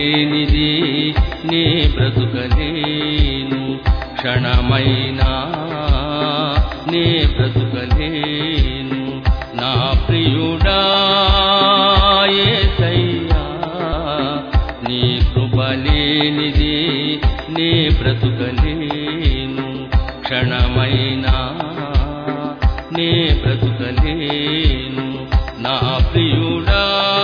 లేనిది నీ బ్రతుకలేను క్షణమైనా నీ బ్రతుకలేను నా ప్రియుడా యేసయ్యా నీ కృప లేనిది నీ బ్రతుకలేను క్షణమైనా నీ బ్రతుకలేను నా ప్రియుడా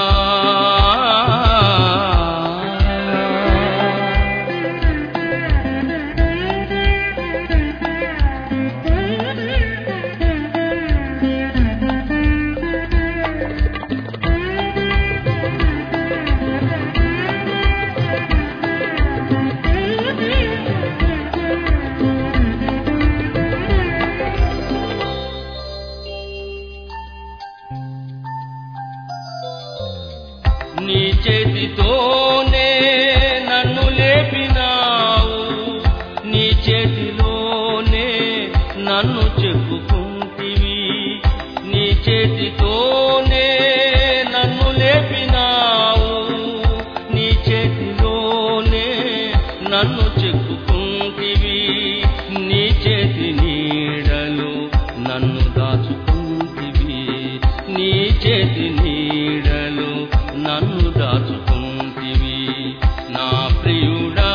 నీ చేతితోనే నన్ను లేపినావు నీ చేతిలోనే నన్ను చెప్పుకుంటివి నీ చేతితోనే నన్ను లేపినావు నీ చేతిలోనే నన్ను చెక్కుకుంటివి నీ చేతి నీడలు నన్ను దాచుకుంటివి నీ చేతి నీడలు నన్ను దాచుకుంటివి నా ప్రియుడా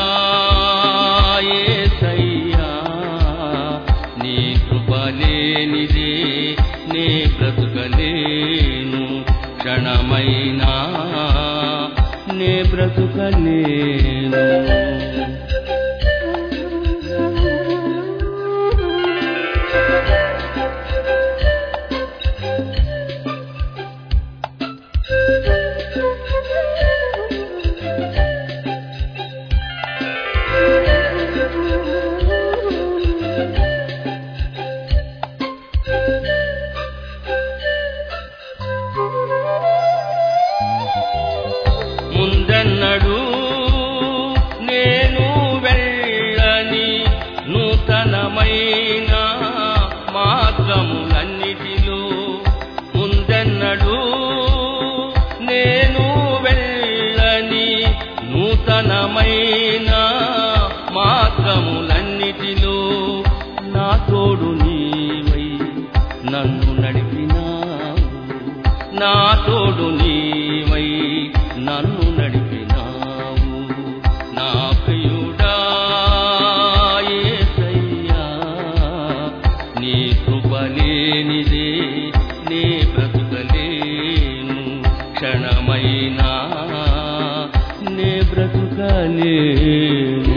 యేసయ్యా నీ కృప లేనిదే నే బ్రతుకలేను క్షణమైనా నే బ్రతుకలేను ముందన్నడు నేను వెళ్ళని నూతనమైన మార్గములన్నిటిలో ముందన్నడు నేను వెళ్ళని నూతనమైన మార్గములన్నిటిలో నా తోడు నీవై నన్ను నడిపినావు నా తోడు నీవై నన్ను నడిపినావు నా ప్రియుడా యేసయ్యా నీ కృప లేనిదే నీ బ్రతుకలేను క్షణమైనా నే బ్రతుకలేను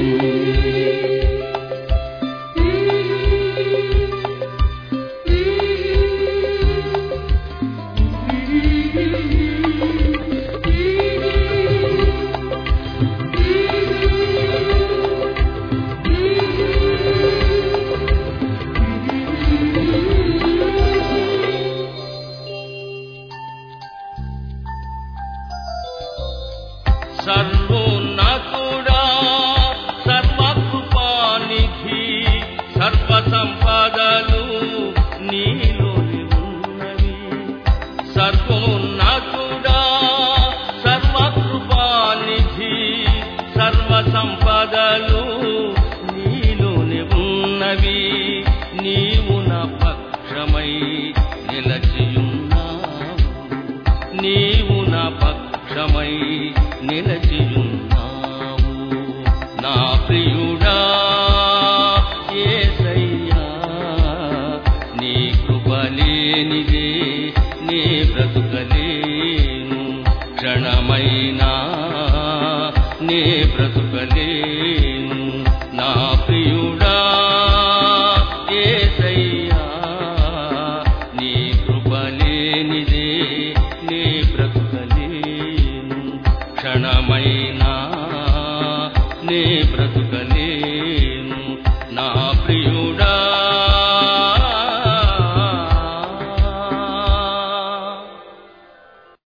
సర్వోన్నతుడా సర్వకృపానిధి సర్వ సంపదలు నీలోని ఉన్నవి సర్వోన్నతుడా సర్వకృపానిధి సర్వ సంపదలు నీలోని ఉన్నవి నీవు నా పక్షమై నిలచియున్నావు నీవు నా పక్షమై నిలచియున్నావు నా ప్రియుడా యేసయ్యా నీ కృప లేనిదే నీ బ్రతుకలేను క్షణమైనా నీ బ్రతుకలేను నా ప్రియుడా యేసయ్యా నీ కృప లేనిదే నీ బ్రతుకలేను క్షణమైనా నీ బ్రతుకలేను